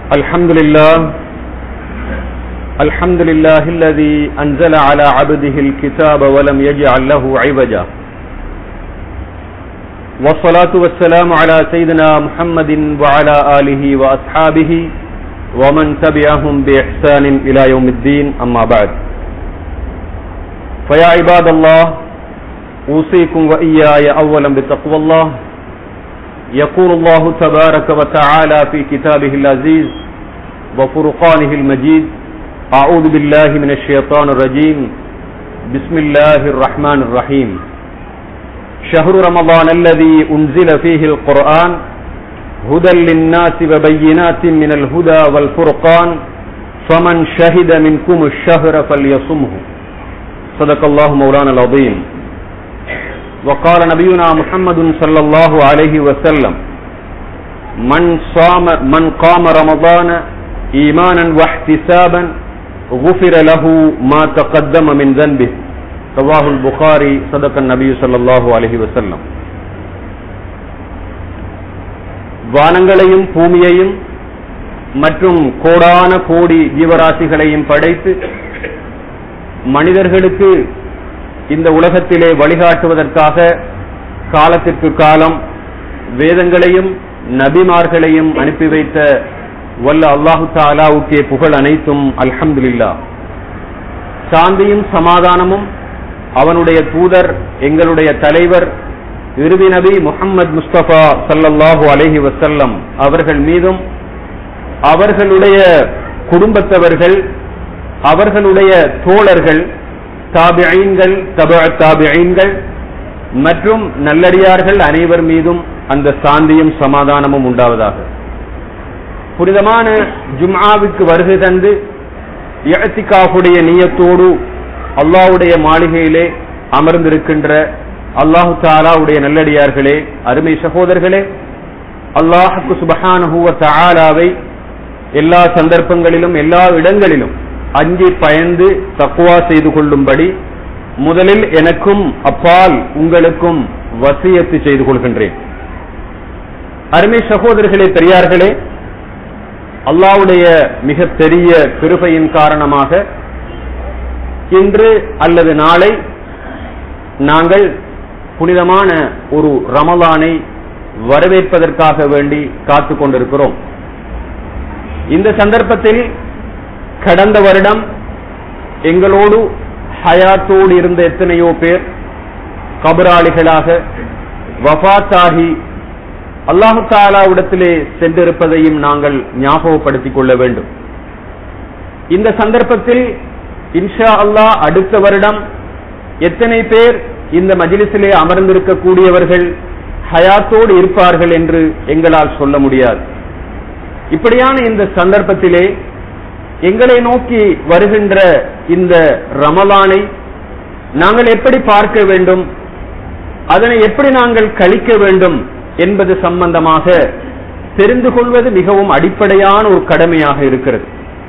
الحمد لله الحمد لله الذي أنزل على عبده الكتاب ولم يجعل له عوجا والصلاة والسلام على سيدنا محمد وعلى آله وأصحابه ومن تبعهم بإحسان إلى يوم الدين أما بعد فيا عباد الله أوصيكم وإياي أولا بتقوى الله يقول الله تبارك وتعالى في كتابه العزيز وفرقانه المجيد أعوذ بالله من الشيطان الرجيم بسم الله الرحمن الرحيم شهر رمضان الذي أنزل فيه القرآن هدى للناس وبينات من الهدى والفرقان فمن شهد منكم الشهر فليصمه صدق الله مولانا العظيم وقال نبينا محمد صلى الله عليه وسلم من صام من قام رمضان ايمانا واحتسابا غفر له ما تقدم من ذنبه رواه البخاري صدق النبي صلى الله عليه وسلم வானங்களையும் பூமியையும் மற்றும் கோடான கோடி ஜீவராசிகளையும் படைத்து மனிதர்களுக்கு இந்த உலகத்திலே வழிகாட்டுவதற்காக காலத்திற்கு காலம் வேதங்களையும் நபிமார்களையும் அனுப்பி வைத்த வல்ல அல்லாஹு தாலாவுக்கே புகழ் அனைத்தும் அல்ஹம்துலில்லா சாந்தியும் சமாதானமும் அவனுடைய தூதர் எங்களுடைய தலைவர் இறுதி நபி முகம்மது முஸ்தபா சல்லல்லாஹு அலஹி வசல்லம் அவர்கள் மீதும் அவர்களுடைய குடும்பத்தவர்கள் அவர்களுடைய தோழர்கள் தாபியீன்கள் தப தாபியீன்கள் மற்றும் நல்லடியார்கள் அனைவர் மீதும் அந்த சாந்தியும் சமாதானமும் உண்டாவதாக புனிதமான ஜும்ஆவுக்கு வருகை தந்து இயத்திகாவுடைய நீயத்தோடு அல்லாவுடைய மாளிகையிலே அமர்ந்திருக்கின்ற அல்லாஹு தாலாவுடைய நல்லடியார்களே அருமை சகோதரர்களே அல்லாஹுக்கு சுபஹானுவ தாலாவை எல்லா சந்தர்ப்பங்களிலும் எல்லா இடங்களிலும் அஞ்சி பயந்து தக்குவா செய்து கொள்ளும்படி முதலில் எனக்கும் அப்பால் உங்களுக்கும் வசியத்து செய்து கொள்கின்றேன் அருமை சகோதரர்களே பெரியார்களே அல்லாவுடைய மிக பெரிய கிருபையின் காரணமாக இன்று அல்லது நாளை நாங்கள் புனிதமான ஒரு ரமலானை வரவேற்பதற்காக வேண்டி காத்து கொண்டிருக்கிறோம் இந்த சந்தர்ப்பத்தில் கடந்த வருடம் எங்களோடு ஹயாத்தோடு இருந்த எத்தனையோ பேர் கபராளிகளாக வபாத்தாகி அல்லாஹு தாலாவிடத்திலே சென்றிருப்பதையும் நாங்கள் ஞாபகப்படுத்திக் கொள்ள வேண்டும் இந்த சந்தர்ப்பத்தில் இன்ஷா அல்லாஹ் அடுத்த வருடம் எத்தனை பேர் இந்த மஜிலிசிலே அமர்ந்திருக்கக்கூடியவர்கள் ஹயாத்தோடு இருப்பார்கள் என்று எங்களால் சொல்ல முடியாது இப்படியான இந்த சந்தர்ப்பத்திலே எங்களை நோக்கி வருகின்ற இந்த ரமலானை நாங்கள் எப்படி பார்க்க வேண்டும் அதனை எப்படி நாங்கள் கழிக்க வேண்டும் என்பது சம்பந்தமாக தெரிந்து கொள்வது மிகவும் அடிப்படையான ஒரு கடமையாக இருக்கிறது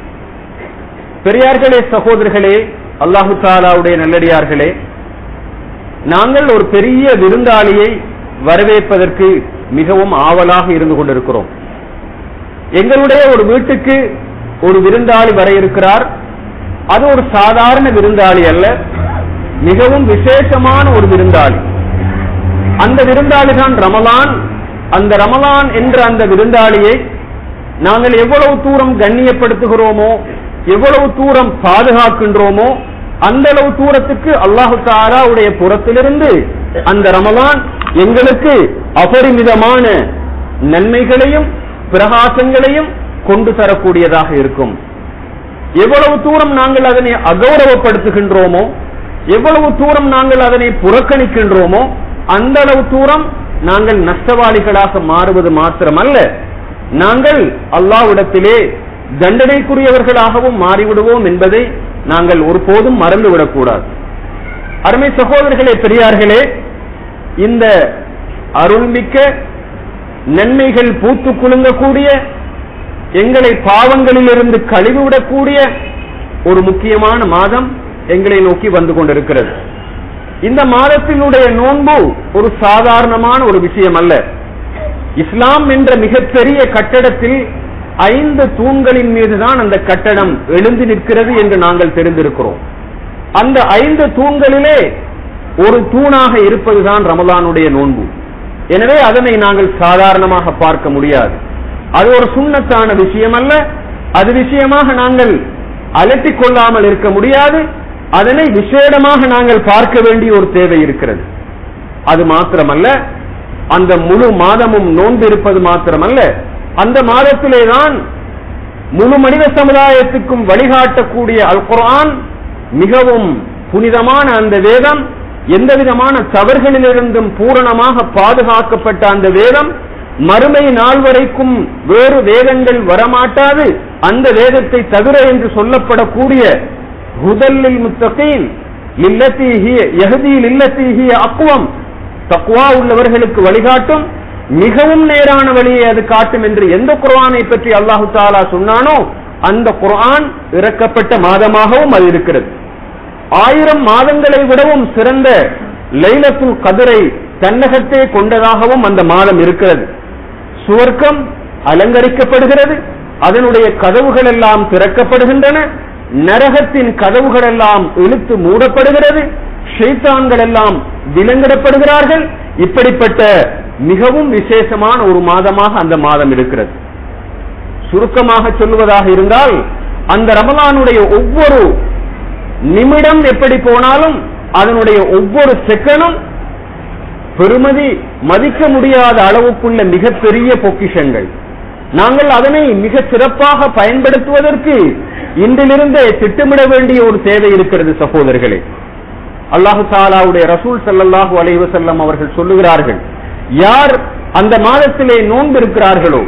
பெரியார்களே சகோதரர்களே அல்லாஹு தாலாவுடைய நல்லடியார்களே நாங்கள் ஒரு பெரிய விருந்தாளியை வரவேற்பதற்கு மிகவும் ஆவலாக இருந்து கொண்டிருக்கிறோம் எங்களுடைய ஒரு வீட்டுக்கு ஒரு விருந்தாளி வர இருக்கிறார் அது ஒரு சாதாரண விருந்தாளி அல்ல மிகவும் விசேஷமான ஒரு விருந்தாளி அந்த விருந்தாளி தான் ரமலான் அந்த ரமலான் என்ற அந்த விருந்தாளியை நாங்கள் எவ்வளவு தூரம் கண்ணியப்படுத்துகிறோமோ எவ்வளவு தூரம் பாதுகாக்கின்றோமோ அந்த அளவு தூரத்துக்கு அல்லாஹு தாராவுடைய புறத்திலிருந்து அந்த ரமலான் எங்களுக்கு அபரிமிதமான நன்மைகளையும் பிரகாசங்களையும் கொண்டு தரக்கூடியதாக இருக்கும் எவ்வளவு தூரம் நாங்கள் அதனை அகௌரவப்படுத்துகின்றோமோ எவ்வளவு தூரம் நாங்கள் அதனை புறக்கணிக்கின்றோமோ அந்த அளவு தூரம் நாங்கள் நஷ்டவாளிகளாக மாறுவது மாத்திரமல்ல நாங்கள் அல்லாவிடத்திலே தண்டனைக்குரியவர்களாகவும் மாறிவிடுவோம் என்பதை நாங்கள் ஒருபோதும் மறந்துவிடக்கூடாது அருமை சகோதரர்களே பெரியார்களே இந்த அருள்மிக்க நன்மைகள் பூத்து குலுங்கக்கூடிய எங்களை பாவங்களிலிருந்து கழிவுவிடக்கூடிய ஒரு முக்கியமான மாதம் எங்களை நோக்கி வந்து கொண்டிருக்கிறது இந்த மாதத்தினுடைய நோன்பு ஒரு சாதாரணமான ஒரு விஷயம் அல்ல இஸ்லாம் என்ற மிகப்பெரிய கட்டடத்தில் ஐந்து தூண்களின் மீதுதான் அந்த கட்டடம் எழுந்து நிற்கிறது என்று நாங்கள் தெரிந்திருக்கிறோம் அந்த ஐந்து தூண்களிலே ஒரு தூணாக இருப்பதுதான் ரமலானுடைய நோன்பு எனவே அதனை நாங்கள் சாதாரணமாக பார்க்க முடியாது அது ஒரு சுண்ணத்தான விஷயம் அல்ல அது விஷயமாக நாங்கள் அலட்டிக் கொள்ளாமல் இருக்க முடியாது அதனை விசேடமாக நாங்கள் பார்க்க வேண்டிய ஒரு தேவை இருக்கிறது அது மாத்திரமல்ல அந்த முழு மாதமும் நோன்பு இருப்பது மாத்திரமல்ல அந்த மாதத்திலே தான் முழு மனித சமுதாயத்துக்கும் வழிகாட்டக்கூடிய அல் குர்ஆன் மிகவும் புனிதமான அந்த வேதம் எந்த விதமான தவறுகளிலிருந்தும் பூரணமாக பாதுகாக்கப்பட்ட அந்த வேதம் மறுமை நாள் வரைக்கும் வேறு வேதங்கள் வரமாட்டாது அந்த வேதத்தை தவிர என்று சொல்லப்படக்கூடிய ஹுதல்லில் முத்தகீன் லில்லத்தி ஹிய யஹதி லில்லத்தி ஹிய அக்வம் தக்வா உள்ளவர்களுக்கு வழிகாட்டும் மிகவும் நேரான வழியை அது காட்டும் என்று எந்த குர்ஆனை பற்றி அல்லாஹு தாலா சொன்னானோ அந்த குர்ஆன் இறக்கப்பட்ட மாதமாகவும் அது இருக்கிறது ஆயிரம் மாதங்களை விடவும் சிறந்த லைலத்துல் கதிரை தன்னகத்தே கொண்டதாகவும் அந்த மாதம் இருக்கிறது சுவர்க்கம் அலங்கரிக்கப்படுகிறது அதனுடைய கதவுகள் எல்லாம் திறக்கப்படுகின்றன நரகத்தின் கதவுகள் எல்லாம் இழுத்து மூடப்படுகிறது ஷைத்தான்கள் எல்லாம் விலங்கிடப்படுகிறார்கள் இப்படிப்பட்ட மிகவும் விசேஷமான ஒரு மாதமாக அந்த மாதம் இருக்கிறது சுருக்கமாக சொல்லுவதாக இருந்தால் அந்த ரமலானுடைய ஒவ்வொரு நிமிடம் எப்படி போனாலும் அதனுடைய ஒவ்வொரு செகண்டும் பெருமதி மதிக்க முடியாத அளவுக்குள்ள மிகப்பெரிய பொக்கிஷங்கள் நாங்கள் அதனை மிக சிறப்பாக பயன்படுத்துவதற்கு இன்றிலிருந்தே திட்டமிட வேண்டிய ஒரு தேவை இருக்கிறது சகோதரர்களே அல்லாஹு தாலாவுடைய ரசூல் ஸல்லல்லாஹு அலைஹி வஸல்லம் அவர்கள் சொல்லுகிறார்கள் யார் அந்த மாதத்திலே நோன்பு இருக்கிறார்களோ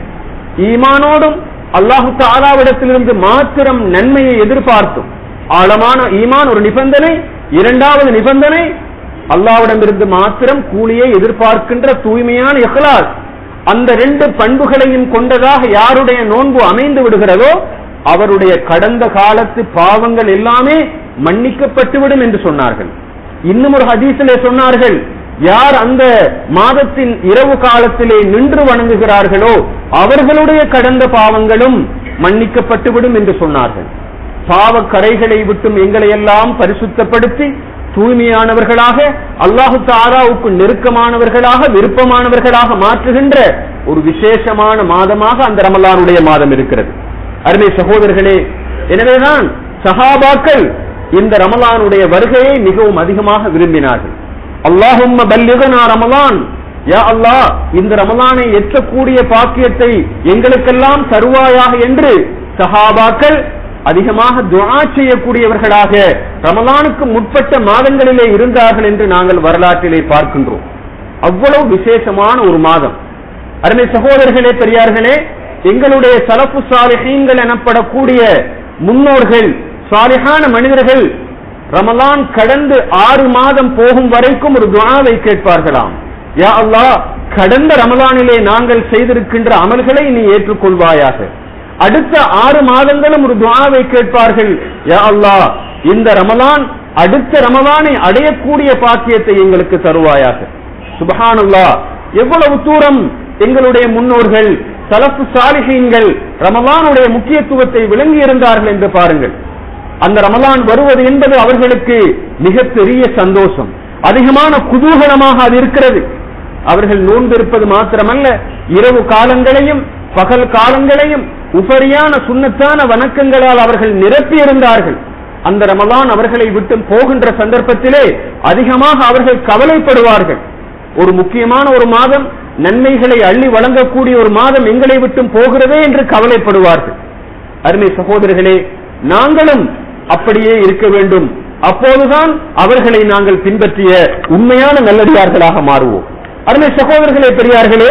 ஈமானோடும் அல்லாஹு தாலாவிடத்திலிருந்து மாத்திரம் நன்மையை எதிர்பார்த்தும் ஆழமான ஈமான் ஒரு நிபந்தனை இரண்டாவது நிபந்தனை அல்லாவிடமிருந்து மாத்திரம் கூலியை எதிர்பார்க்கின்ற தூய்மையான இஹ்லாஸ் அந்த ரெண்டு பண்புகளையும் கொண்டதாக யாருடைய நோன்பு அமைந்து விடுகிறதோ அவருடைய கடந்த காலத்து பாவங்கள் எல்லாமே மன்னிக்கப்பட்டுவிடும் என்று சொன்னார்கள் இன்னும் ஒரு ஹதீஸிலே சொன்னார்கள் யார் அந்த மாதத்தின் இரவு காலத்திலே நின்று வணங்குகிறார்களோ அவர்களுடைய கடந்த பாவங்களும் மன்னிக்கப்பட்டுவிடும் என்று சொன்னார்கள் பாவ கரைகளை விட்டும் எங்களை எல்லாம் பரிசுத்தப்படுத்தி தூய்மையானவர்களாக அல்லாஹு தாராவுக்கு நெருக்கமானவர்களாக விருப்பமானவர்களாக மாற்றுகின்ற ஒரு விசேஷமான மாதமாக அந்த ரமலானுடைய மாதம் இருக்கிறது அருமை சகோதரர்களே எனவேதான் சஹாபாக்கள் இந்த ரமலானுடைய வருகையை மிகவும் அதிகமாக விரும்பினார்கள் அல்லாஹும்ம பல்லிகனா ரமலான் யா அல்லாஹ் இந்த ரமலானை எற்றக்கூடிய பாக்கியத்தை எங்களுக்கெல்லாம் தருவாயாக என்று சஹாபாக்கள் அதிகமாக துஆ செய்யக்கூடியவர்களாக ரமலானுக்கு முற்பட்ட மாதங்களிலே இருந்தார்கள் என்று நாங்கள் வரலாற்றிலே பார்க்கின்றோம் அவ்வளவு விசேஷமான ஒரு மாதம் அருமை சகோதரர்களே பெரியார்களே எங்களுடைய சலப்பு சாலிஹீன்கள் எனப்படக்கூடிய முன்னோர்கள் சாலிஹான மனிதர்கள் ரமலான் கடந்து ஆறு மாதம் போகும் வரைக்கும் ஒரு துஆவை கேட்பார்களாம் யா அல்லாஹ் கடந்த ரமலானிலே நாங்கள் செய்திருக்கின்ற அமல்களை நீ ஏற்றுக்கொள்வாயாக அடுத்த ஆறு மாதங்களும் ஒரு துஆவை கேட்பார்கள் யா அல்லாஹ் இந்த ரமலான் அடுத்த ரமலானை அடையக்கூடிய பாக்கியத்தை எங்களுக்கு தருவாயாக சுபஹானல்லாஹ் எவ்வளவு தூரம் எங்களுடைய முன்னோர்கள் சலப்பு சாலிஹீன்கள் ரமலானுடைய முக்கியத்துவத்தை விளங்கி இருந்தார்கள் என்று பாருங்கள் அந்த ரமலான் வருவது என்பது அவர்களுக்கு மிகப்பெரிய சந்தோஷம் அதிகமான குதூகலமாக அது இருக்கிறது அவர்கள் நோன்பிருப்பது மாத்திரமல்ல இரவு காலங்களையும் பகல் காலங்களையும் உபரியான சுண்ணத்தான வணக்கங்களால் அவர்கள் நிரப்பி இருந்தார்கள் அந்த ரமலான் அவர்களை விட்டு போகின்ற சந்தர்ப்பத்திலே அதிகமாக அவர்கள் கவலைப்படுவார்கள் ஒரு முக்கியமான ஒரு மாதம் நன்மைகளை அள்ளி வழங்கக்கூடிய ஒரு மாதம் எங்களை விட்டும் போகிறதே என்று கவலைப்படுவார்கள் அருமை சகோதரர்களே நாங்களும் அப்படியே இருக்க வேண்டும் அப்போதுதான் அவர்களை நாங்கள் பின்பற்றிய உண்மையான நல்லடியார்களாக மாறுவோம் அருமை சகோதரர்களே பெரியார்களே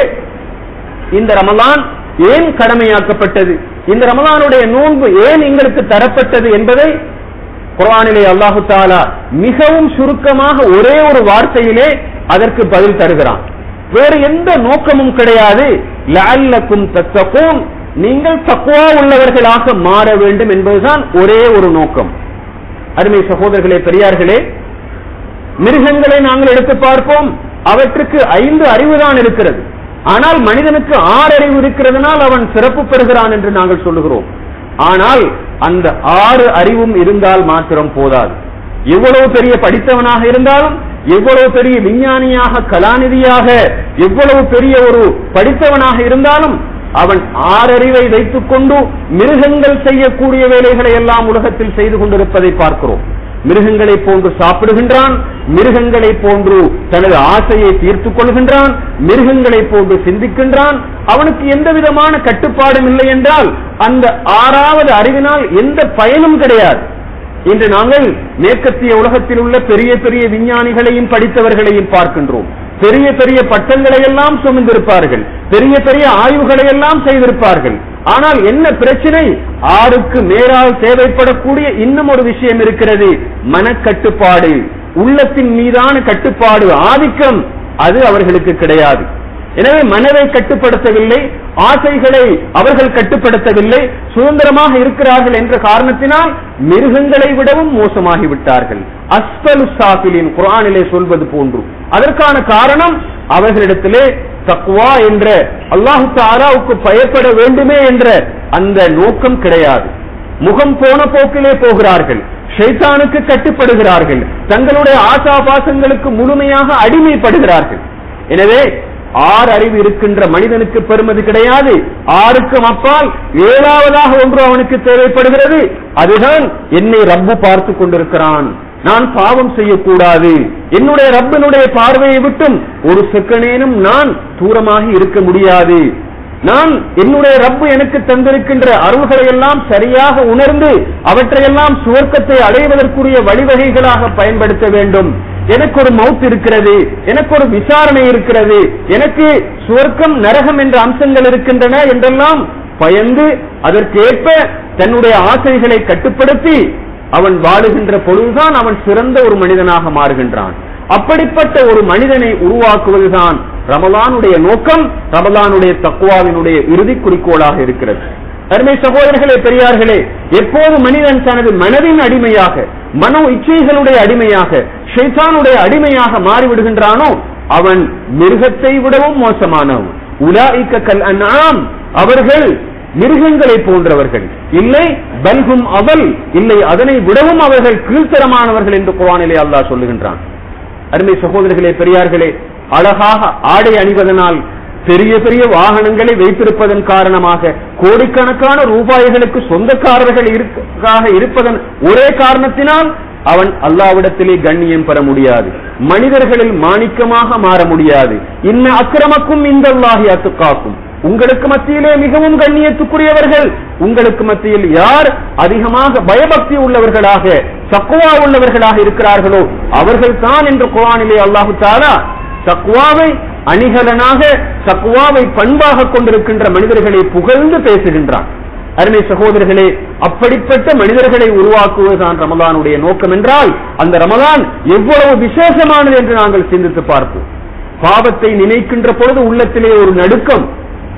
இந்த ரமலான் ஏன் கடமையாக்கப்பட்டது இந்த ரமலானுடைய நோன்பு ஏன் எங்களுக்கு தரப்பட்டது என்பதை குர்ஆனிலே அல்லாஹு தாலா மிகவும் சுருக்கமாக ஒரே ஒரு வார்த்தையிலே அதற்கு பதில் தருகிறான் வேறு எந்த நோக்கமும் கிடையாது லஅல்லக்கும் தத்தகூன் நீங்கள் தக்குவா உள்ளவர்களாக மாற வேண்டும் என்பதுதான் ஒரே ஒரு நோக்கம் அருமை சகோதரர்களே பெரியார்களே மிருகங்களை நாங்கள் எடுத்து பார்ப்போம் அவற்றுக்கு ஐந்து அறிவுதான் இருக்கிறது ஆனால் மனிதனுக்கு ஆறறிவு இருக்கிறதுனால் அவன் சிறப்பு பெறுகிறான் என்று நாங்கள் சொல்லுகிறோம் ஆனால் அந்த ஆறு அறிவும் இருந்தால் மாத்திரம் போதாது எவ்வளவு பெரிய படித்தவனாக இருந்தாலும் எவ்வளவு பெரிய விஞ்ஞானியாக கலாநிதியாக எவ்வளவு பெரிய ஒரு படித்தவனாக இருந்தாலும் அவன் ஆறறிவை வைத்துக் கொண்டு மிருகங்கள் செய்யக்கூடிய வேலைகளை எல்லாம் உலகத்தில் செய்து கொண்டிருப்பதை பார்க்கிறோம் மிருகங்களை போன்று சாப்பிடுகின்றான் மிருகங்களை போன்று தனது ஆசையை தீர்த்துக் கொள்கின்றான் மிருகங்களை போன்று சிந்திக்கின்றான் அவனுக்கு எந்த விதமான கட்டுப்பாடும் இல்லை என்றால் அந்த ஆறாவது அறிவினால் எந்த பயனும் கிடையாது இன்று நாங்கள் மேற்கத்திய உலகத்தில் உள்ள பெரிய பெரிய விஞ்ஞானிகளையும் படித்தவர்களையும் பார்க்கின்றோம் பெரிய பெரிய பட்டங்களை எல்லாம் சுமந்திருப்பார்கள் பெரிய பெரிய ஆய்வுகளை எல்லாம் செய்திருப்பார்கள் ஆனால் என்ன பிரச்சனை ஆறுக்கு மேலால் தேவைப்படக்கூடிய இன்னும் ஒரு விஷயம் இருக்கிறது மனக்கட்டுப்பாடு உள்ளத்தின் மீதான கட்டுப்பாடு ஆதிக்கம் அது அவர்களுக்கு கிடையாது எனவே மனதை கட்டுப்படுத்தவில்லை ஆசைகளை அவர்கள் கட்டுப்படுத்தவில்லை சுதந்திரமாக இருக்கிறார்கள் என்ற காரணத்தினால் மிருகங்களை விடவும் மோசமாகி விட்டார்கள் அஸ்பலு சாஃபிலின் குரானிலே சொல்வது போன்று அதற்கான காரணம் அவர்களிடத்திலே தக்வா என்ற அல்லாஹு தாராவுக்கு பயப்பட வேண்டுமே என்ற அந்த நோக்கம் கிடையாது முகம் போன போக்கிலே போகிறார்கள் ஷைத்தானுக்கு கட்டுப்படுகிறார்கள் தங்களுடைய ஆசாபாசங்களுக்கு முழுமையாக அடிமைப்படுகிறார்கள் எனவே ஆறு அறிவு இருக்கின்ற மனிதனுக்கு பெருமதி கிடையாது ஆறுக்கும் அப்பால் ஏழாவதாக ஒன்று அவனுக்கு தேவைப்படுகிறது அதுதான் என்னை ரப்பு பார்த்து கொண்டிருக்கிறான் நான் பாவம் செய்யக்கூடாது என்னுடைய ரப்பனுடைய பார்வையை விட்டும் ஒரு செகண்டேனும் நான் தூரமாகி இருக்க முடியாது நான் என்னுடைய ரப்பு எனக்கு தந்திருக்கின்ற அருள்களை எல்லாம் சரியாக உணர்ந்து அவற்றையெல்லாம் சுவர்க்கத்தை அடைவதற்குரிய வழிவகைகளாக பயன்படுத்த வேண்டும் எனக்கு ஒரு மவுத் இருக்கிறது எனக்கு ஒரு விசாரணை இருக்கிறது எனக்கு சுவர்க்கம் நரகம் என்ற அம்சங்கள் இருக்கின்றன என்றெல்லாம் பயந்து அதற்கேற்ப தன்னுடைய ஆசைகளை கட்டுப்படுத்தி அவன் வாழுகின்ற பொழுதுதான் அவன் சிறந்த ஒரு மனிதனாக மாறுகின்றான் அப்படிப்பட்ட ஒரு மனிதனை உருவாக்குவதுதான் ரமலானுடைய நோக்கம் ரமலானுடைய தக்குவாவினுடைய இறுதி குறிக்கோளாக இருக்கிறது அருமை சகோதரர்களே பெரியார்களே எப்போது மனிதன் தனது மனதின் அடிமையாக மனோ இச்சைகளுடைய அடிமையாக ஷைத்தானுடைய அடிமையாக மாறிவிடுகின்றானோ அவன் மிருகத்தை விடவும் மோசமானவன் உலாய்க்க கல் அன்ஆம் அவர்கள் மிருகங்களை போன்றவர்கள் இல்லை பல்கும் அவல் இல்லை அதனை விடவும் அவர்கள் கீழ்த்தரமானவர்கள் என்று குரானிலே அல்லாஹ் சொல்லுகின்றான் அருமை சகோதரர்களே பெரியார்களே அழகாக ஆடை அணிவதனால் பெரிய பெரிய வாகனங்களை வைத்திருப்பதன் காரணமாக கோடிக்கணக்கான ரூபாய்களுக்கு சொந்தக்காரர்கள் இருக்காக இருப்பதன் ஒரே காரணத்தினால் அவன் அல்லாவிடத்திலே கண்ணியம் பெற முடியாது மனிதர்களில் மாணிக்கமாக மாற முடியாது இன்ன அக்கிரமக்கும் இந்த அல்லாஹி அத்துக்காக்கும் உங்களுக்கு மத்தியிலே மிகவும் கண்ணியத்துக்குரியவர்கள் உங்களுக்கு மத்தியில் யார் அதிகமாக பயபக்தி உள்ளவர்களாக சக்குவா உள்ளவர்களாக இருக்கிறார்களோ அவர்கள் தான் என்று குரானிலே அல்லாஹு தாலா சக்குவாவை அணிகலனாக சக்குவாவை பண்பாக கொண்டிருக்கின்ற மனிதர்களை புகழ்ந்து பேசுகின்றான் அருமை சகோதரர்களே அப்படிப்பட்ட மனிதர்களை உருவாக்குவதுதான் ரமலானுடைய நோக்கம் என்றால் அந்த ரமலான் எவ்வளவு விசேஷமானது என்று நாங்கள் சிந்தித்து பார்ப்போம் பாவத்தை நினைக்கின்ற பொழுது உள்ளத்திலே ஒரு நடுக்கம்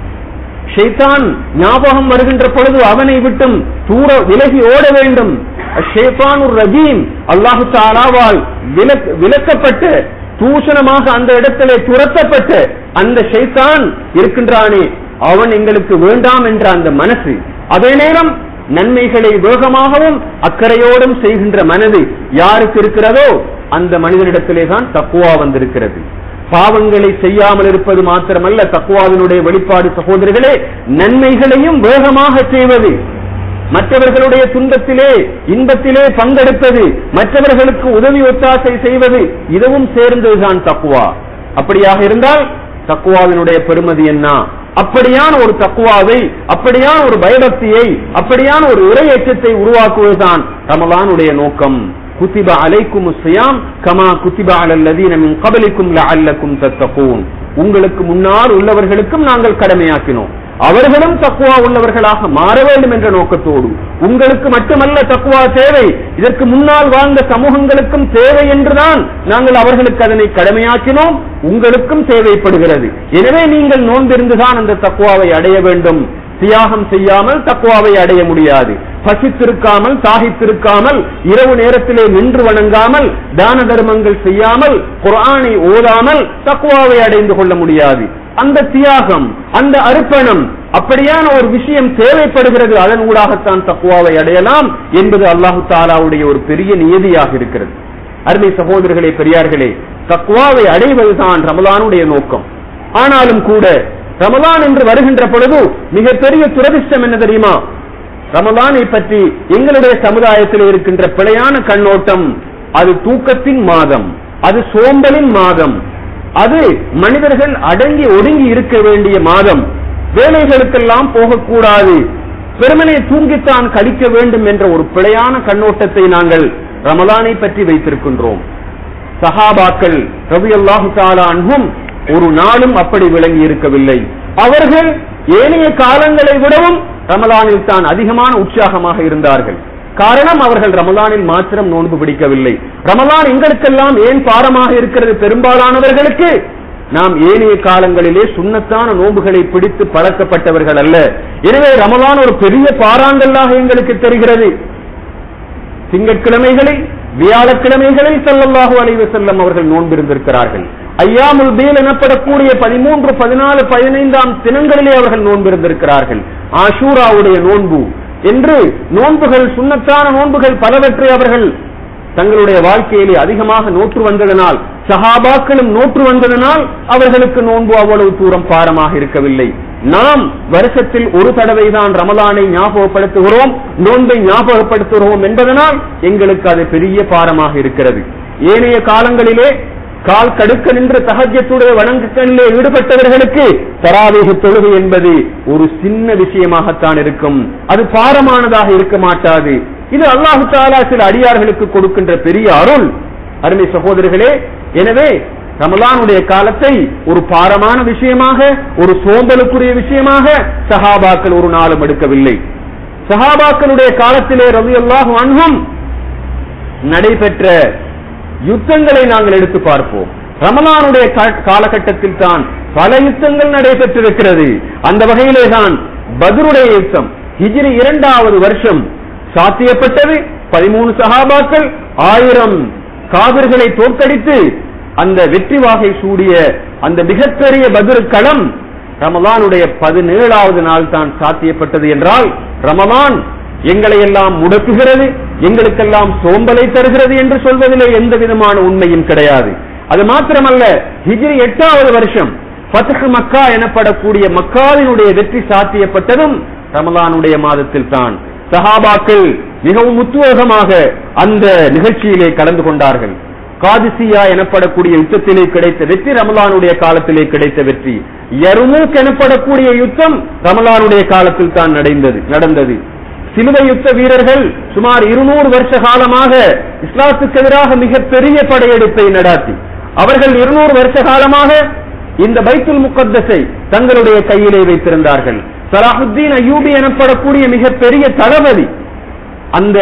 ஷைத்தான் ஞாபகம் வருகின்ற பொழுது அவனை விட்டும் தூர விலகி ஓட வேண்டும் ஷேத்தான் ஒரு ரஜீம் அல்லாஹு தாலாவால் விலக் விலக்கப்பட்டு தூஷணமாக அந்த இடத்திலே துரத்தப்பட்ட அந்த ஷைத்தான் இருக்கின்றானே அவன் எங்களுக்கு வேண்டாம் என்ற அந்த மனசு அதே நேரம் நன்மைகளை வேகமாகவும் அக்கறையோடும் செய்கின்ற மனது யாருக்கு இருக்கிறதோ அந்த மனிதனிடத்திலே தான் தக்குவா வந்திருக்கிறது பாவங்களை செய்யாமல் இருப்பது மாத்திரமல்ல தக்குவாவினுடைய வெளிப்பாடு சகோதரர்களே நன்மைகளையும் வேகமாக செய்வது மற்றவர்களுடைய துன்பத்திலே இன்பத்திலே பங்கெடுப்பது மற்றவர்களுக்கு உதவி ஒத்தாசை செய்வது இதுவும் சேர்ந்ததுதான் தக்குவா அப்படியாக இருந்தால் தக்குவாவினுடைய பெருமதி என்ன அப்படியான ஒரு தக்குவாவை அப்படியான ஒரு பயபக்தியை அப்படியான ஒரு இறையேற்றத்தை உருவாக்குவதுதான் ரமலானுடைய நோக்கம் குத்திப அலைக்கும் சியாம் கமா குத்திப அலல்லதீன மின் கபலிக்கும் லஅல்லக்கும் தத்தகூன் உங்களுக்கு முன்னால் உள்ளவர்களுக்கும் நாங்கள் கடமையாக்கினோம் அவர்களும் தக்குவா உள்ளவர்களாக மாற வேண்டும் என்ற நோக்கத்தோடு உங்களுக்கு மட்டுமல்ல தக்குவா தேவை இதற்கு முன்னால் வாழ்ந்த சமூகங்களுக்கும் தேவை என்றுதான் நாங்கள் அவர்களுக்கு அதனை கடமையாக்கினோம் உங்களுக்கும் தேவைப்படுகிறது எனவே நீங்கள் நோன்பிருந்துதான் அந்த தக்குவாவை அடைய வேண்டும் தியாகம் செய்யாமல் தக்குவாவை அடைய முடியாது பசித்திருக்காமல் தாகித்திருக்காமல் இரவு நேரத்திலே நின்று வணங்காமல் தான தர்மங்கள் செய்யாமல் குர்ஆனை ஓதாமல் தக்குவாவை அடைந்து கொள்ள முடியாது அந்த தியாகம் அந்த அர்ப்பணம் அப்படியான ஒரு விஷயம் தேவைப்படுகிறது அதன் ஊடாகத்தான் தக்குவாவை அடையலாம் என்பது அல்லாஹு தாலாவுடைய ஒரு பெரிய நியதியாக இருக்கிறது அருமை சகோதரர்களே பெரியார்களே தக்குவாவை அடைவதுதான் ரமலானுடைய நோக்கம் ஆனாலும் கூட ரமலான் என்று வருகின்ற பொழுது மிகப்பெரிய துரதிஷ்டம் என்ன தெரியுமா ரமலானை பற்றி எங்களுடைய சமுதாயத்தில் இருக்கின்ற பிழையான கண்ணோட்டம் அது தூக்கத்தின் மாதம் அது சோம்பலின் மாதம் அது மனிதர்கள் அடங்கி ஒடுங்கி இருக்க வேண்டிய மாதம் வேலைகளுக்கெல்லாம் போகக்கூடாது பெருமனை தூங்கித்தான் கழிக்க வேண்டும் என்ற ஒரு பிழையான கண்ணோட்டத்தை நாங்கள் ரமலானை பற்றி வைத்திருக்கின்றோம் சஹாபாக்கள் ரவி அல்லாஹு அன்பும் ஒரு நாளும் அப்படி விளங்கி இருக்கவில்லை அவர்கள் ஏனைய காலங்களை விடவும் ரமலானில் தான் அதிகமான உற்சாகமாக இருந்தார்கள் காரணம் அவர்கள் ரமலானில் மாத்திரம் நோன்பு பிடிக்கவில்லை ரமலான் எங்களுக்கெல்லாம் ஏன் பாரமாக இருக்கிறது பெரும்பாலானவர்களுக்கு நாம் ஏனைய காலங்களிலே சுண்ணத்தான நோன்புகளை பிடித்து பழக்கப்பட்டவர்கள் அல்ல எனவே ரமலான் ஒரு பெரிய பாராங்கல்லாக எங்களுக்கு தெரிகிறது திங்கட்கிழமைகளில் வியாழக்கிழமைகளில் ஸல்லல்லாஹு அலைஹி வஸல்லம் அவர்கள் நோன்பிருந்திருக்கிறார்கள் ஐயாமுல் பீல் எனப்படக்கூடிய பதிமூன்று பதினாலு பதினைந்தாம் தினங்களிலே அவர்கள் நோன்பிருந்திருக்கிறார்கள் ஆஷூராவுடைய நோன்பு என்று நோன்புகள் சுண்ணத்தான நோன்புகள் பலவற்றை அவர்கள் தங்களுடைய வாழ்க்கையிலே அதிகமாக நோற்று வந்ததனால் சஹாபாக்களும் நோற்று வந்ததனால் அவர்களுக்கு நோன்பு அவ்வளவு தூரம் பாரமாக இருக்கவில்லை நாம் வருஷத்தில் ஒரு தடவை தான் ரமலானை ஞாபகப்படுத்துகிறோம் நோன்பை ஞாபகப்படுத்துகிறோம் என்பதனால் எங்களுக்கு அது பெரிய பாரமாக இருக்கிறது ஏனைய காலங்களிலே கால் கடுக்க நின்று தகஜத்துடைய வணக்கங்களிலே ஈடுபட்டவர்களுக்கு தராவீக தொழுகை என்பது ஒரு சின்ன விஷயமாகத்தான் இருக்கும் அது பாரமானதாக இருக்க மாட்டாது இது அல்லாஹு தாலா சில அடியார்களுக்கு கொடுக்கின்ற பெரிய அருள் அருமை சகோதரர்களே எனவே ரமலானுடைய காலத்தை ஒரு பாரமான விஷயமாக ஒரு சோம்பலுக்குரிய விஷயமாக சஹாபாக்கள் ஒரு நாளும் எடுக்கவில்லை சஹாபாக்களுடைய காலத்திலே ரவி அல்லாஹு அன்ஹும் நடைபெற்ற யுத்தங்களை நாங்கள் எடுத்து பார்ப்போம் ரமலானுடைய கா- காலகட்டத்தில் தான் பல யுத்தங்கள் நடைபெற்றிருக்கிறது அந்த வகையிலே தான் பத்ருடைய யுத்தம் ஹிஜ்ரி இரண்டாவது வருஷம் சாத்தியப்பட்டது பதிமூணு சஹாபாக்கள் ஆயிரம் காவிர்களை தோற்கடித்து அந்த வெற்றி வாகை சூடிய அந்த மிகப்பெரிய பத்ரு களம் ரமலானுடைய பதினேழாவது நாள் தான் சாத்தியப்பட்டது என்றால் ரமலான் எங்களை எல்லாம் முடக்குகிறது எங்களுக்கெல்லாம் சோம்பலை தருகிறது என்று சொல்வதிலே எந்த விதமான உண்மையும் கிடையாது அது மாத்திரமல்ல ஹிஜ்ரி எட்டாவது வருஷம் ஃபத்ஹ் மக்கா எனப்படக்கூடிய மக்காவினுடைய வெற்றி சாத்தியப்பட்டதும் ரமலானுடைய மாதத்தில் தான் சஹாபாக்கள் மிகவும் உத்வேகமாக அந்த நிகழ்ச்சியிலே கலந்து கொண்டார்கள் காதிசியா எனப்படக்கூடிய யுத்தத்திலே கிடைத்த வெற்றி ரமலானுடைய காலத்திலே கிடைத்த வெற்றி யருமூக் எனப்படக்கூடிய யுத்தம் ரமலானுடைய காலத்தில் தான் நடந்தது நடந்தது சிலுவை யுத்த வீரர்கள் சுமார் இருநூறு வருஷ காலமாக இஸ்லாத்துக்கு எதிராக மிகப்பெரிய படையெடுப்பை நடாத்தி அவர்கள் இருநூறு வருஷ காலமாக இந்த பைத்துல் முகத்தஸை தங்களுடைய கையிலே வைத்திருந்தார்கள் சலாஹுத்தீன் அய்யூபி எனப்படக்கூடிய மிகப்பெரிய தளபதி அந்த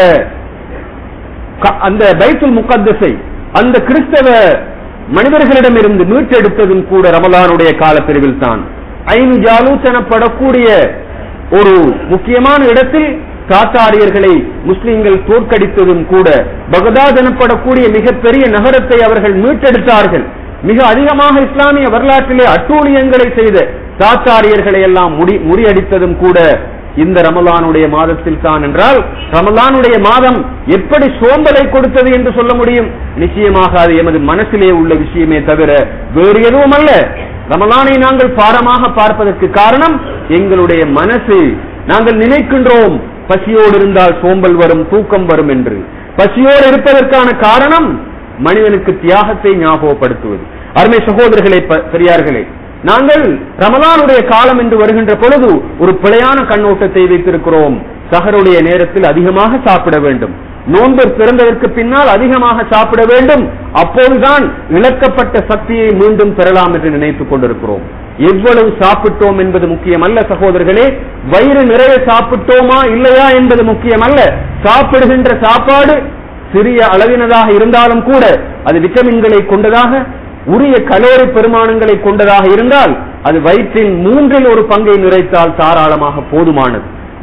க- அந்த பைத்துல் முகத்தஸை அந்த கிறிஸ்தவ மனிதர்களிடமிருந்து மீட்டெடுத்ததும் கூட ரமலானுடைய காலப்பிரிவில் தான் ஐந்து ஜாலூத் எனப்படக்கூடிய ஒரு முக்கியமான இடத்தில் தாத்தாரியர்களை முஸ்லிம்கள் தோற்கடித்ததும் கூட பகதாத் எனப்படக்கூடிய மிகப்பெரிய நகரத்தை அவர்கள் மீட்டெடுத்தார்கள் மிக அதிகமாக இஸ்லாமிய வரலாற்றிலே அட்டூழியங்களை செய்த தாத்தாரியர்களை எல்லாம் முடி முறியடித்ததும் கூட இந்த ரமலானுடைய மாதத்தில் தான் என்றால் ரமலானுடைய மாதம் எப்படி சோம்பலை கொடுத்தது என்று சொல்ல முடியும் நிச்சயமாக அது எமது மனசிலே உள்ள விஷயமே தவிர வேறு எதுவும் அல்ல ரமலானை நாங்கள் பாரமாக பார்ப்பதற்கு காரணம் எங்களுடைய மனசு நாங்கள் நினைக்கின்றோம் பசியோடு இருந்தால் சோம்பல் வரும் தூக்கம் வரும் என்று பசியோடு இருப்பதற்கான காரணம் மனிதனுக்கு தியாகத்தை ஞாபகப்படுத்துவது அருமை சகோதரர்களே ப- பெரியார்களே நாங்கள் ரமலானுடைய காலம் என்று வருகின்ற பொழுது ஒரு பிழையான கண்ணோட்டத்தை வைத்திருக்கிறோம் சஹருடைய நேரத்தில் அதிகமாக சாப்பிட வேண்டும் நோன்பு பிறந்ததற்கு பின்னால் அதிகமாக சாப்பிட வேண்டும் அப்போதுதான் இழக்கப்பட்ட சக்தியை மீண்டும் பெறலாம் என்று நினைத்துக் கொண்டிருக்கிறோம் எவ்வளவு சாப்பிட்டோம் என்பது முக்கியமல்ல சகோதரர்களே வயிறு நிறைய சாப்பிட்டோமா இல்லையா என்பது முக்கியமல்ல சாப்பிடுகின்ற சாப்பாடு சிறிய அளவினதாக இருந்தாலும் கூட அது விட்டமின்களை கொண்டதாக உரிய கலோரி பெருமானங்களை கொண்டதாக இருந்தால் அது வயிற்றின் மூன்றில் ஒரு பங்கை நிறைத்தால் தாராளமாக போதுமானது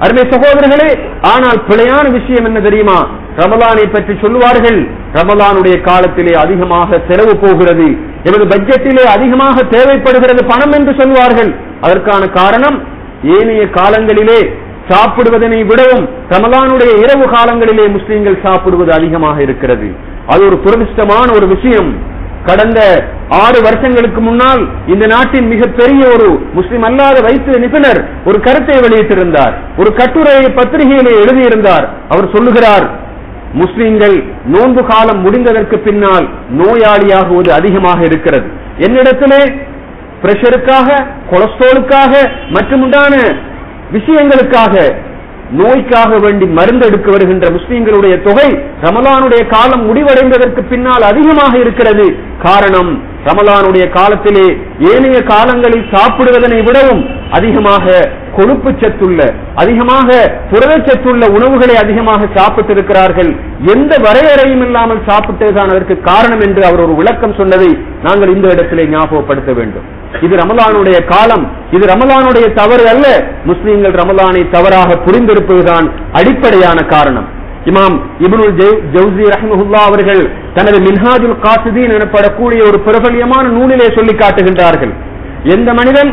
அருமை சகோதரர்களே ஆனால் பிழையான விஷயம் என்ன தெரியுமா ரமலானை பற்றி சொல்லுவார்கள் ரமலானுடைய காலத்திலே அதிகமாக செலவு போகிறது எமது பட்ஜெட்டிலே அதிகமாக தேவைப்படுகிறது பணம் என்று சொல்வார்கள் அதற்கான காரணம் ஏனைய காலங்களிலே சாப்பிடுவதனை விடவும் ரமலானுடைய இரவு காலங்களிலே முஸ்லிம்கள் சாப்பிடுவது அதிகமாக இருக்கிறது அது ஒரு துரதிஷ்டமான ஒரு விஷயம் கடந்த ஆறு வருஷங்களுக்கு முன்னால் இந்த நாட்டின் மிகப்பெரிய ஒரு முஸ்லிம் அல்லாத வைத்திய நிபுணர் ஒரு கருத்தை வெளியிட்டிருந்தார் ஒரு கட்டுரையை பத்திரிகையிலே எழுதியிருந்தார் அவர் சொல்லுகிறார் முஸ்லிம்கள் நோன்பு காலம் முடிந்ததற்கு பின்னால் நோயாளியாகுவது அதிகமாக இருக்கிறது என்னிடத்திலே பிரஷருக்காக கொலஸ்ட்ராலுக்காக மற்றும் உண்டான விஷயங்களுக்காக நோய்க்காக வேண்டி மருந்து எடுக்க வருகின்ற முஸ்லிம்களுடைய தொகை ரமலானுடைய காலம் முடிவடைந்ததற்கு பின்னால் அதிகமாக இருக்கிறது காரணம் ரமலானுடைய காலத்திலே ஏனைய காலங்களில் சாப்பிடுவதனை விடவும் அதிகமாக கொழுப்பு சத்துள்ள அதிகமாக புரதச்சத்துள்ள உணவுகளை அதிகமாக சாப்பிட்டிருக்கிறார்கள் எந்த வரையறையும் இல்லாமல் சாப்பிட்டதுதான் அதற்கு காரணம் என்று அவர் ஒரு விளக்கம் சொன்னதை நாங்கள் இந்த இடத்திலே ஞாபகப்படுத்த வேண்டும் இது ரமலானுடைய காலம் இது ரமலானுடைய தவறு அல்ல முஸ்லீம்கள் ரமலானை தவறாக புரிந்திருப்பதுதான் அடிப்படையான காரணம் இமாம் இப்னுல் ஜவுசி ரஹ்மஹுல்லா அவர்கள் தனது மின்ஹாஜுல் காசிதீன் எனப்படக்கூடிய ஒரு பிரபல்யமான நூலிலே சொல்லி காட்டுகின்றார்கள் எந்த மனிதன்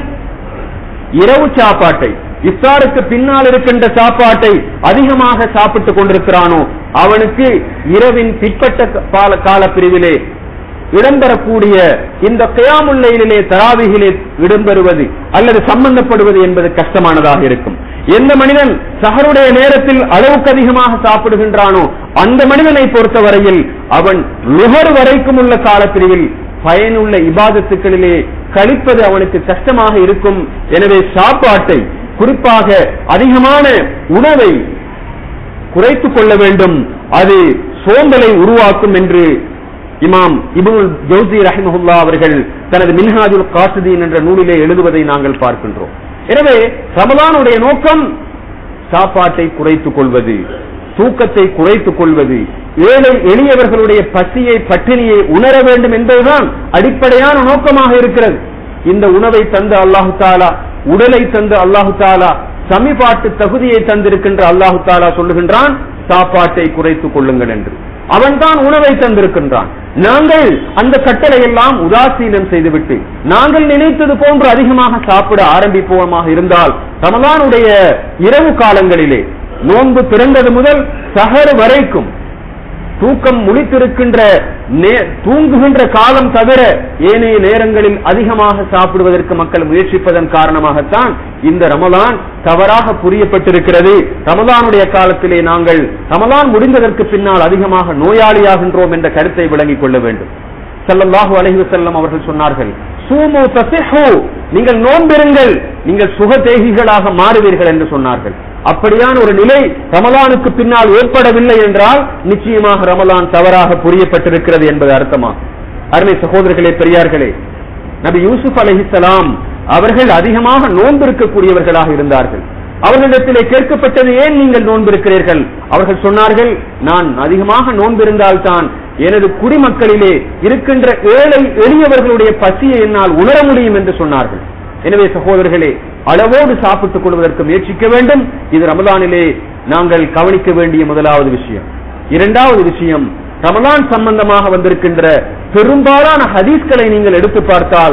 இரவு சாப்பாட்டை இஃப்தாருக்கு பின்னால் இருக்கின்ற சாப்பாட்டை அதிகமாக சாப்பிட்டுக் கொண்டிருக்கிறானோ அவனுக்கு இரவின் பிற்பட்ட கால கால பிரிவிலே இடம்பெறக்கூடிய இந்த கயாமுல்லையிலே தராவிகிலே இடம்பெறுவது அல்லது சம்பந்தப்படுவது என்பது கஷ்டமானதாக இருக்கும் எந்த மனிதன் சஹருடைய நேரத்தில் அளவுக்கு அதிகமாக சாப்பிடுகின்றானோ அந்த மனிதனை பொறுத்தவரையில் அவன் லுகர் வரைக்கும் உள்ள காலப்பிரிவில் பயனுள்ள இபாதத்துக்களிலே கழிப்பது அவனுக்கு கஷ்டமாக இருக்கும் எனவே சாப்பாட்டை குறிப்பாக அதிகமான உணவை குறைத்துக் கொள்ள வேண்டும் அது சோம்பலை உருவாக்கும் என்று இமாம் இபுல் ஜவுசி ரஹிமஹுல்லா அவர்கள் தனது மின்ஹாஜுல் காசுதீன் என்ற நூலிலே எழுதுவதை நாங்கள் பார்க்கின்றோம் எனவே ரமலானுடைய நோக்கம் சாப்பாட்டை குறைத்துக் கொள்வது தூக்கத்தை குறைத்துக் கொள்வது ஏழை எளியவர்களுடைய பசியை பட்டினியை உணர வேண்டும் என்பதுதான் அடிப்படையான நோக்கமாக இருக்கிறது இந்த உணவை தந்து அல்லாஹு தாலா உடலை தந்து அல்லாஹு தாலா சமிபாட்டு தகுதியை தந்திருக்கின்ற அல்லாஹு தாலா சொல்லுகின்றான் சாப்பாட்டை குறைத்துக் கொள்ளுங்கள் என்று அவன்தான் உணவை தந்திருக்கின்றான் நாங்கள் அந்த கட்டளை எல்லாம் உதாசீனம் செய்துவிட்டு நாங்கள் நினைத்தது போன்று அதிகமாக சாப்பிட ஆரம்பிப்போமாக இருந்தால் ரமலானுடைய இரவு காலங்களிலே நோன்பு பிறந்தது முதல் சஹர் வரைக்கும் தூக்கம் முழித்திருக்கின்ற தூங்குகின்ற காலம் தவிர ஏனைய நேரங்களில் அதிகமாக சாப்பிடுவதற்கு மக்கள் முயற்சிப்பதன் காரணமாகத்தான் இந்த ரமலான் தவறாக புரியப்பட்டிருக்கிறது ரமலானுடைய காலத்திலே நாங்கள் ரமலான் முடிந்ததற்கு பின்னால் அதிகமாக நோயாளியாகின்றோம் என்ற கருத்தை விளங்கிக் கொள்ள வேண்டும் சல்லல்லாஹு அலைஹி வஸல்லம் அவர்கள் சொன்னார்கள் சூமு தசிஹு நீங்கள் நோன்பிருங்கள் நீங்கள் சுகதேகிகளாக மாறுவீர்கள் என்று சொன்னார்கள் அப்படியான ஒரு நிலை ரமலானுக்கு பின்னால் ஏற்படவில்லை என்றால் நிச்சயமாக ரமலான் தவறாக புரியப்பட்டிருக்கிறது என்பது அர்த்தமா அருமை சகோதரர்களே பெரியார்களே நபி யூசுப் அலைஹிஸ்ஸலாம் அவர்கள் அதிகமாக நோன்பிருக்கக்கூடியவர்களாக இருந்தார்கள் அவர்களிடத்திலே கேட்கப்பட்டது ஏன் நீங்கள் நோன்பிருக்கிறீர்கள் அவர்கள் சொன்னார்கள் நான் அதிகமாக நோன்பிருந்தால்தான் எனது குடிமக்களிலே இருக்கின்ற ஏழை எளியவர்களுடைய பசியை என்னால் உணர முடியும் என்று சொன்னார்கள் எனவே சகோதரர்களே அளவோடு சாப்பிட்டுக் கொள்வதற்கு முயற்சிக்க வேண்டும் இது ரமலானிலே நாங்கள் கவனிக்க வேண்டிய முதலாவது விஷயம் இரண்டாவது விஷயம் ரமலான் சம்பந்தமாக வந்திருக்கின்ற பெரும்பாலான ஹதீஸ்களை நீங்கள் எடுத்து பார்த்தால்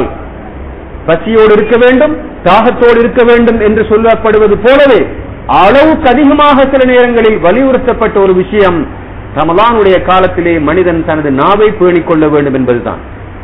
பசியோடு இருக்க வேண்டும் தாகத்தோடு இருக்க வேண்டும் என்று சொல்லப்படுவது போலவே அளவுக்கு அதிகமாக சில நேரங்களில் வலியுறுத்தப்பட்ட ஒரு விஷயம் ரமலானுடைய காலத்திலே மனிதன் தனது நாவை பேணிக் கொள்ள வேண்டும் என்பதுதான்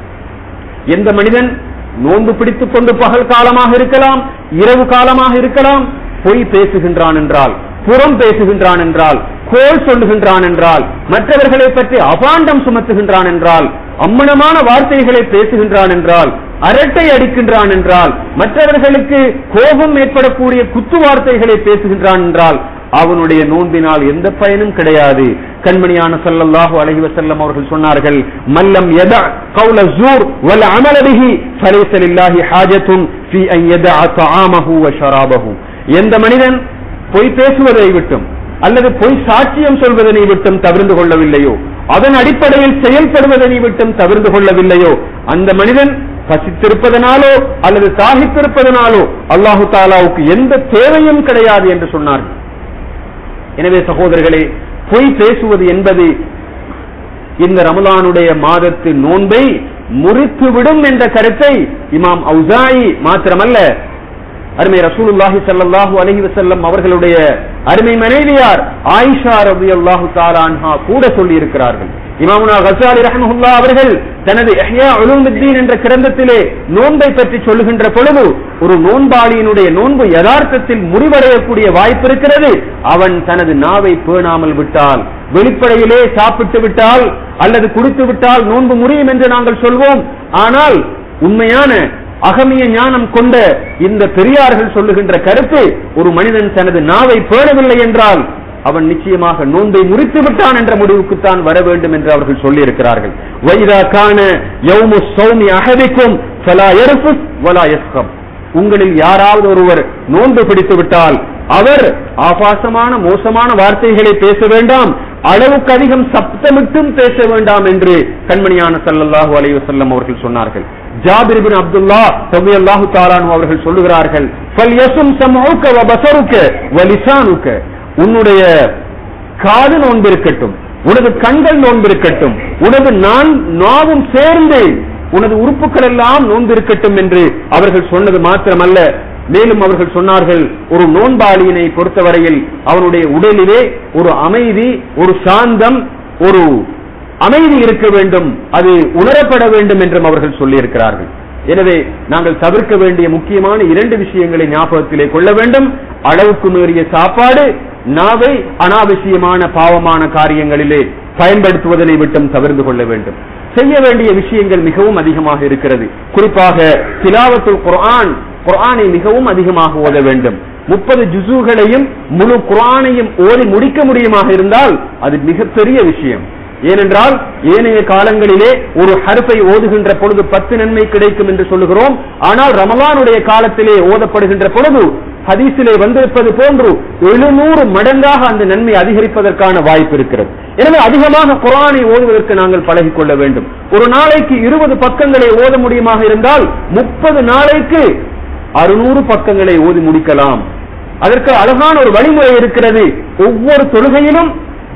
எந்த மனிதன் நோன்பு பிடித்துக் கொண்டு பகல் காலமாக இருக்கலாம் இரவு காலமாக இருக்கலாம் பொய் பேசுகின்றான் என்றால் புறம் பேசுகின்றான் என்றால் கோல் சொல்லுகின்றான் என்றால் மற்றவர்களை பற்றி அபாண்டம் சுமத்துகின்றான் என்றால் அம்மனமான வார்த்தைகளை பேசுகின்றான் என்றால் அரட்டை அடிக்கின்றான் என்றால் மற்றவர்களுக்கு கோபம் ஏற்படக்கூடிய குத்து வார்த்தைகளை பேசுகின்றான் என்றால் அவனுடைய நோன்பினால் எந்த பயனும் கிடையாது கண்மணியான சல்லல்லாஹு அலைஹி வஸல்லம் அவர்கள் சொன்னார்கள் மல்லம் யதா கௌல ஜூர் வல் அமல பிஹி ஃபலைஸ லில்லாஹி ஹாஜத்துன் ஃபீ அன் யதா தஆமஹு வ ஷராபஹு எந்த மனிதன் பொய் பேசுவதை விட்டும் அல்லது பொய் சாட்சியம் சொல்வதனை விட்டும் தவிர்ந்து கொள்ளவில்லையோ அதன் அடிப்படையில் செயல்படுவதனை விட்டும் தவிர்ந்து கொள்ளவில்லையோ அந்த மனிதன் பசித்திருப்பதனாலோ அல்லது தாகித்திருப்பதனாலோ அல்லாஹு தாலாவுக்கு எந்த தேவையும் கிடையாது என்று சொன்னார்கள் எனவே சகோதரர்களே பொய் பேசுவது என்பது இந்த ரமலானுடைய மாதத்து நோன்பை முறித்துவிடும் என்ற கருத்தை இமாம் அவுசாயி மாத்திரமல்ல அருமை ரசூலுல்லாஹி ஸல்லல்லாஹு அலைஹி வஸல்லம் அவர்களுடைய அருமை மனைவியார் ஆயிஷா ரலியல்லாஹு தஆலா அன்ஹா கூட சொல்லி இருக்கிறார்கள் இமாமுனா கசாலி ரஹ்மஹுல்லா அவர்கள் தனது இஹ்யா உலூமுத்தீன் என்ற கிரந்தத்திலே நோன்பை பற்றி சொல்லுகின்ற பொழுது ஒரு நோன்பாளியினுடைய நோன்பு யதார்த்தத்தில் முடிவடையக்கூடிய வாய்ப்பு இருக்கிறது அவன் தனது நாவை பேணாமல் விட்டால் வெளிப்படையிலே சாப்பிட்டு விட்டால் அல்லது குடித்து விட்டால் நோன்பு முறியும் என்று நாங்கள் சொல்வோம் ஆனால் உண்மையான அகமிய ஞானம் கொண்ட இந்த பெரியார்கள் சொல்லுகின்ற கருத்து ஒரு மனிதன் தனது நாவை பேணவில்லை என்றால் அவன் நிச்சயமாக நோன்பை முறித்து விட்டான் என்ற முடிவுக்குத்தான் வர வேண்டும் என்று அவர்கள் சொல்லி இருக்கிறார்கள் வைதா கான யௌமு சௌமி அகதிக்கும் ஃபலா யர்ஃபுஸ் வலா யஸ்கம் உங்களில் யாராவது ஒருவர் நோன்பு பிடித்து விட்டால் அவர் ஆபாசமான மோசமான வார்த்தைகளை பேச வேண்டாம் அளவுக்கு அதிகம் சப்தமிட்டும் பேச வேண்டாம் என்று கண்மணியான ஸல்லல்லாஹு அலைஹி வஸல்லம் அவர்கள் சொன்னார்கள் ஜாபிர் இப்னு அப்துல்லா ரலியல்லாஹு தஆலா அன்ஹு அவர்கள் சொல்லுகிறார்கள் ஃபல்யசும் சம்உக வ பஸருக வ லிசானுக உன்னுடைய காது நோன்பிருக்கட்டும் உனது கண்கள் நோன்பிருக்கட்டும் உனது நான் நாவும் சேர்ந்து உனது உறுப்புகள் எல்லாம் நோன்பிருக்கட்டும் என்று அவர்கள் சொன்னது மாத்திரமல்ல மேலும் அவர்கள் சொன்னார்கள் ஒரு நோன்பாளியினை பொறுத்தவரையில் அவனுடைய உடலிலே ஒரு அமைதி ஒரு சாந்தம் ஒரு அமைதி இருக்க வேண்டும் அது உணரப்பட வேண்டும் என்றும் அவர்கள் சொல்லியிருக்கிறார்கள் எனவே நாங்கள் தவிர்க்க வேண்டிய முக்கியமான இரண்டு விஷயங்களை ஞாபகத்திலே கொள்ள வேண்டும் அளவுக்கு மீறிய சாப்பாடு நாவை அனாவசியமான பாவமான காரியங்களிலே பயன்படுத்துவதனை விட்டும் தவிர்த்து கொள்ள வேண்டும் செய்ய வேண்டிய விஷயங்கள் மிகவும் அதிகமாக இருக்கிறது குறிப்பாக திலாவத்துல் குர்ஆன் குர்ஆனை மிகவும் அதிகமாக ஓத வேண்டும் முப்பது ஜுசுகளையும் முழு குர்ஆனையும் ஓதி முடிக்க முடியுமாக இருந்தால் அது மிகப்பெரிய விஷயம் ஏனென்றால் ஏனைய காலங்களிலே ஒரு ஹர்ஃபை ஓதுகின்ற பொழுது பத்து நன்மை கிடைக்கும் என்று சொல்லுகிறோம் ஆனால் ரமலானுடைய காலத்திலே ஓதப்படுகின்ற பொழுது ஹதீஸிலே வந்திருப்பது போன்று எழுநூறு மடங்காக அந்த நன்மை அதிகரிப்பதற்கான வாய்ப்பு இருக்கிறது எனவே அதிகமாக குரானை ஓதுவதற்கு நாங்கள் பழகிக் கொள்ள வேண்டும் ஒரு நாளைக்கு இருபது பக்கங்களை ஓத முடியுமாக இருந்தால் முப்பது நாளைக்கு அறுநூறு பக்கங்களை ஓதி முடிக்கலாம் அதற்கு அழகான ஒரு வழிமுறை இருக்கிறது ஒவ்வொரு தொழுகையிலும்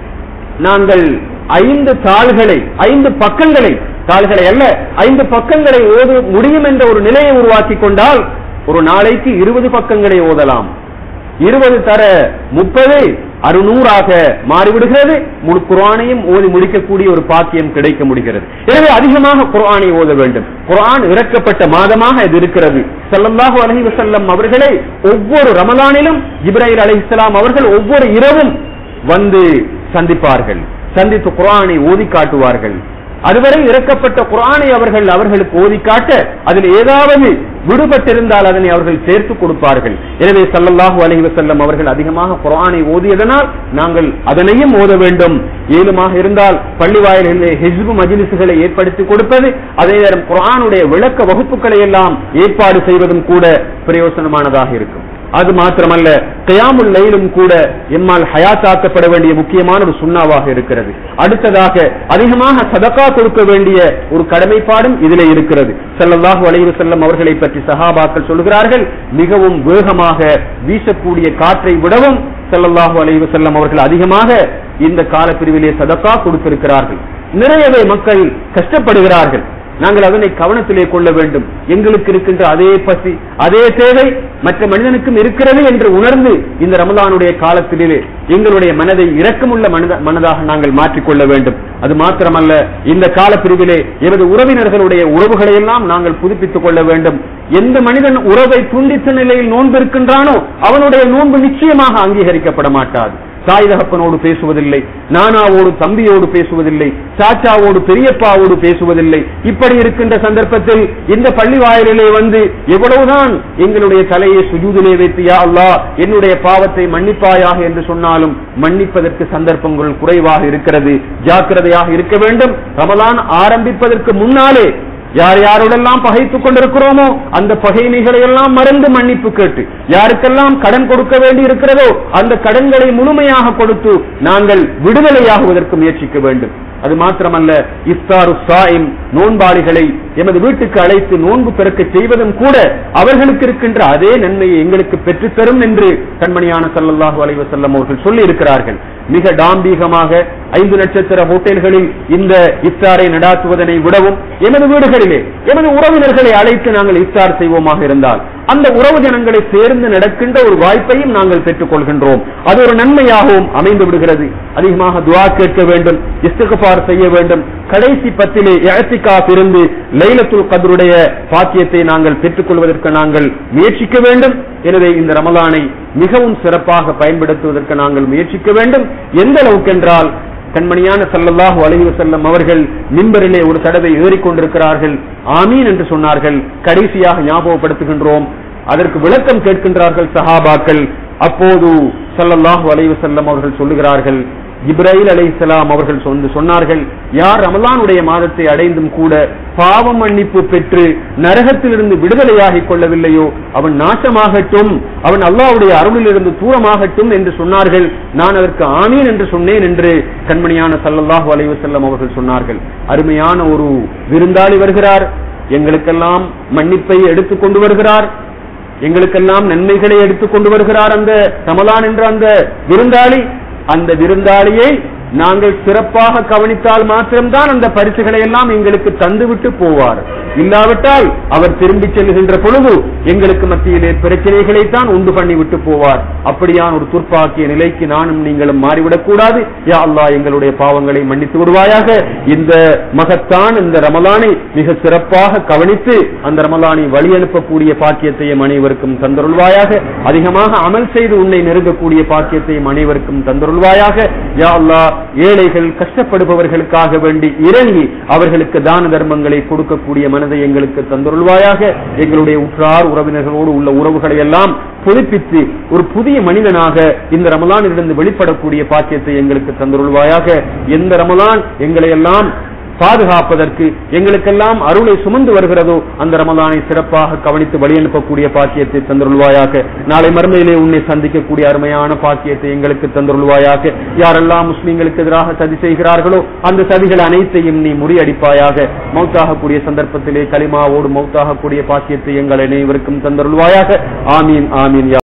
நாங்கள் ஐந்து தாள்களை ஐந்து பக்கங்களை தாள்களை அல்ல ஐந்து பக்கங்களை ஓத முடியும் என்ற ஒரு நிலையை உருவாக்கி கொண்டால் ஒரு நாளைக்கு இருபது பக்கங்களை ஓதலாம் இருபது தர முப்பது அறுநூறாக மாறிவிடுகிறது முழு குரானையும் ஓதி முடிக்கக்கூடிய ஒரு பாக்கியம் கிடைக்க முடிகிறது எனவே அதிகமாக குரானை ஓத வேண்டும் குரான் இறக்கப்பட்ட மாதமாக இது இருக்கிறது ஸல்லல்லாஹு அலைஹி வஸல்லம் அவர்களை ஒவ்வொரு ரமலானிலும் இப்ராஹிம் அலைஹிஸ்ஸலாம் அவர்கள் ஒவ்வொரு இரவும் வந்து சந்திப்பார்கள் சந்தித்து குரானை ஓதி காட்டுவார்கள் அதுவரை இறக்கப்பட்ட குரானை அவர்கள் அவர்களுக்கு ஓதி காட்ட அதில் ஏதாவது விடுபட்டிருந்தால் அதனை அவர்கள் சேர்த்து கொடுப்பார்கள் எனவே சல்லல்லாஹு அலைஹி வஸல்லம் அவர்கள் அதிகமாக குரானை ஓதியதனால் நாங்கள் அதனையும் ஓத வேண்டும் ஏழுமாக இருந்தால் பள்ளி வாயில்களிலே ஹிஸ்பு மஜ்லிஸ்களை ஏற்படுத்தி கொடுப்பது அதே நேரம் குரானுடைய விளக்க வகுப்புகளை எல்லாம் ஏற்பாடு செய்வதும் கூட பிரயோசனமானதாக இருக்கும் அது மாத்திரமல்ல கயாமுல் லைலும் கூட எம்மால் ஹயாத்தாக்கப்பட வேண்டிய முக்கியமான ஒரு சுண்ணாவாக இருக்கிறது அடுத்ததாக அதிகமாக சதக்கா கொடுக்க வேண்டிய ஒரு கடமைப்பாடும் இதிலே இருக்கிறது ஸல்லல்லாஹு அலைஹி வஸல்லம் அவர்களை பற்றி சஹாபாக்கள் சொல்கிறார்கள் மிகவும் வேகமாக வீசக்கூடிய காற்றை விடவும் ஸல்லல்லாஹு அலைஹி வஸல்லம் அவர்கள் அதிகமாக இந்த காலப்பிரிவிலே சதக்கா கொடுத்திருக்கிறார்கள் நிறையவே மக்கள் கஷ்டப்படுகிறார்கள் நாங்கள் அதனை கவனத்திலே கொள்ள வேண்டும் எங்களுக்கு இருக்கின்ற அதே பசி அதே தேவை மற்ற மனிதனுக்கும் இருக்கிறது என்று உணர்ந்து இந்த ரமலானுடைய காலத்திலே எங்களுடைய மனதை இரக்கமுள்ள மனத மனதாக நாங்கள் மாற்றிக்கொள்ள வேண்டும் அது மாத்திரமல்ல இந்த காலப்பிரிவிலே எமது உறவினர்களுடைய உறவுகளை எல்லாம் நாங்கள் புதுப்பித்துக் கொள்ள வேண்டும் எந்த மனிதன் உறவை துண்டித்த நிலையில் நோன்பு இருக்கின்றானோ அவனுடைய நோன்பு நிச்சயமாக அங்கீகரிக்கப்பட மாட்டாது தாய் தகப்பனோடு பேசுவதில்லை நானாவோடு தம்பியோடு பேசுவதில்லை சாச்சாவோடு பெரியப்பாவோடு பேசுவதில்லை இப்படி இருக்கின்ற சந்தர்ப்பத்தில் இந்த பள்ளி வாயிலே வந்து எவ்வளவுதான் எங்களுடைய தலையை சுஜூதிலே வைத்து யா அல்லாஹ் என்னுடைய பாவத்தை மன்னிப்பாயாக என்று சொன்னாலும் மன்னிப்பதற்கு சந்தர்ப்பங்கள் குறைவாக இருக்கிறது ஜாக்கிரதையாக இருக்க வேண்டும் ரமலான் ஆரம்பிப்பதற்கு முன்னாலே யார் யாரோடெல்லாம் பகைத்துக் கொண்டிருக்கிறோமோ அந்த பகைமைகளை எல்லாம் மறந்து மன்னிப்பு கேட்டு யாருக்கெல்லாம் கடன் கொடுக்க வேண்டி இருக்கிறதோ அந்த கடன்களை முழுமையாக கொடுத்து நாங்கள் விடுதலையாகுவதற்கு முயற்சிக்க வேண்டும் அது மாத்திரமல்ல இஃப்தாரு சாயிம் நோன்பாளிகளை எமது வீட்டுக்கு அழைத்து நோன்பு பிறக்க செய்வதும் கூட அவர்களுக்கு இருக்கின்ற அதே நன்மையை எங்களுக்கு பெற்றுத்தரும் என்று கண்மணியான ஸல்லல்லாஹு அலைஹி வஸல்லம் அவர்கள் சொல்லி இருக்கிறார்கள் மிக டாம்பீகமாக ஐந்து நட்சத்திர ஹோட்டல்களில் இந்த இஃப்தாரை நடாத்துவதனை விடவும் எமது வீடுகளிலே எமது உறவினர்களை அழைத்து நாங்கள் இஃப்தார் செய்வோமாக இருந்தால் அந்த உறவு ஜனங்களை சேர்ந்து நடக்கின்ற ஒரு வாய்ப்பையும் நாங்கள் பெற்றுக் கொள்கின்றோம் அது ஒரு நன்மையாகவும் அமைந்து விடுகிறது அதிகமாக துவா கேட்க வேண்டும் இஸ்திகபார் செய்ய வேண்டும் கடைசி பத்திலே இழத்திக்காப் இருந்து லைலத்துல் கதருடைய பாக்கியத்தை நாங்கள் பெற்றுக் கொள்வதற்கு நாங்கள் முயற்சிக்க வேண்டும் எனவே இந்த ரமலானை மிகவும் சிறப்பாக பயன்படுத்துவதற்கு நாங்கள் முயற்சிக்க வேண்டும் எந்த அளவுக்கு என்றால் கண்மணியான சல்லல்லாஹு அலைஹி வஸல்லம் அவர்கள் மிம்பரிலே ஒரு தடவை ஏறிக்கொண்டிருக்கிறார்கள் ஆமீன் என்று சொன்னார்கள் கடைசியாக ஞாபகப்படுத்துகின்றோம் அதற்கு விளக்கம் கேட்கின்றார்கள் சஹாபாக்கள் அப்போது சல்லல்லாஹு அலைஹி வஸல்லம் அவர்கள் சொல்லுகிறார்கள் இப்ராஹிம் அலைஹிஸ்ஸலாம் அவர்கள் சொந்து சொன்னார்கள் யார் ரமலானுடைய மாதத்தை அடைந்தும் கூட பாவ மன்னிப்பு பெற்று நரகத்திலிருந்து விடுதலையாகிக் கொள்ளவில்லையோ அவன் நாசமாகட்டும் அவன் அல்லாஹ்வுடைய அருளிலிருந்து தூரமாகட்டும் என்று சொன்னார்கள் நான் அதற்கு ஆமீன் என்று சொன்னேன் என்று கண்மணியான சல்லல்லாஹு அலைஹி வஸல்லம் அவர்கள் சொன்னார்கள் அருமையான ஒரு விருந்தாளி வருகிறார் எங்களுக்கெல்லாம் மன்னிப்பை எடுத்துக் கொண்டு வருகிறார் எங்களுக்கெல்லாம் நன்மைகளை எடுத்துக் கொண்டு வருகிறார் அந்த ரமலான் என்ற அந்த விருந்தாளி அந்த விருந்தாளியை நாங்கள் சிறப்பாக கவனித்தால் மாத்திரம்தான் அந்த பரிசுகளை எல்லாம் எங்களுக்கு தந்துவிட்டு போவார் இல்லாவிட்டால் அவர் திரும்பி செல்கின்ற பொழுது எங்களுக்கு மத்தியிலே பிரச்சனைகளை தான் உண்டு பண்ணி விட்டு போவார் அப்படியான ஒரு துர்ப்பாக்கிய நிலைக்கு நானும் நீங்களும் மாறிவிடக் கூடாது யா அல்லாஹ் எங்களுடைய பாவங்களை மன்னித்து விடுவாயாக இந்த மகத்தான் இந்த ரமலானை மிக சிறப்பாக கவனித்து அந்த ரமலானை வழி அனுப்பக்கூடிய பாக்கியத்தையும் அனைவருக்கும் தந்தருள்வாயாக அதிகமாக அமல் செய்து உன்னை நெருங்கக்கூடிய பாக்கியத்தையும் அனைவருக்கும் தந்தருள்வாயாக யா அல்லாஹ் ஏழைகள் கஷ்டப்படுபவர்களுக்காக வேண்டி இறங்கி அவர்களுக்கு தான தர்மங்களை கொடுக்கக்கூடிய மனதை எங்களுக்கு தந்தருள்வாயாக எங்களுடைய உற்றார் உறவினர்களோடு உள்ள உறவுகளை எல்லாம் புதுப்பித்து ஒரு புதிய மனிதனாக இந்த ரமலானிலிருந்து வெளிப்படக்கூடிய பாக்கியத்தை எங்களுக்கு தந்தருள்வாயாக எந்த ரமலான் எங்களை எல்லாம் பாதுகாப்பதற்கு எங்களுக்கெல்லாம் அருளை சுமந்து வருகிறதோ அந்த ரமலானை சிறப்பாக கவனித்து வழி அனுப்பக்கூடிய பாக்கியத்தை தந்தருள்வாயாக நாளை மறுமையிலே உன்னை சந்திக்கக்கூடிய அருமையான பாக்கியத்தை எங்களுக்கு தந்தருள்வாயாக யாரெல்லாம் முஸ்லிம்களுக்கு எதிராக சதி செய்கிறார்களோ அந்த சதிகள் அனைத்தையும் நீ முறியடிப்பாயாக மௌத்தாகக்கூடிய சந்தர்ப்பத்திலே கலிமாவோடு மௌத்தாகக்கூடிய பாக்கியத்தை எங்கள் அனைவருக்கும் தந்தருள்வாயாக ஆமீன் ஆமீன் யா